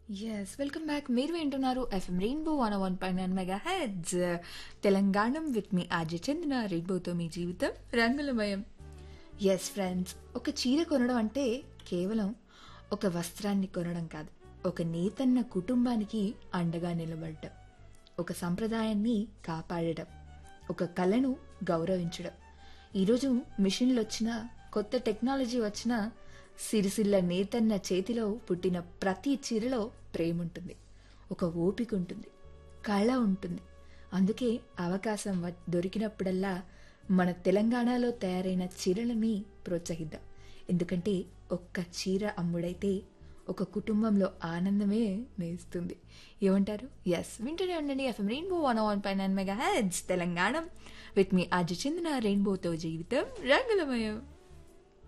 yes welcome back మీరు వింటున్నారు FM rainbow one one point nine megahertz Telangana with me RJ చెందిన రెయిన్బోతో మీ జీవితం రంగులమయం ఎస్ ఫ్రెండ్స్ ఒక చీర కొనడం అంటే కేవలం ఒక వస్త్రాన్ని కొనడం కాదు ఒక నేతన్న కుటుంబానికి అండగా నిలబడటం ఒక సంప్రదాయాన్ని కాపాడడం ఒక కళను గౌరవించడం ఈరోజు మిషన్లు వచ్చినా కొత్త టెక్నాలజీ వచ్చినా సిరిసిల్ల నేతన్న చేతిలో పుట్టిన ప్రతి చీరలో ప్రేమ ఉంటుంది ఒక ఓపిక ఉంటుంది కళ ఉంటుంది అందుకే అవకాశం వ- దొరికినప్పుడల్లా మన తెలంగాణలో తయారైన చీరలని ప్రోత్సహిద్దాం ఎందుకంటే ఒక్క చీర అమ్ముడైతే ఒక కుటుంబంలో ఆనందమే నేస్తుంది ఏమంటారు ఎస్ వింటూనే ఉండండి ఎఫ్ఎం రెయిన్బో వన్ వన్ పై nine megahertz Telangana with me ఆజ చెందిన రెయిన్బోతో జీవితం రంగులమయం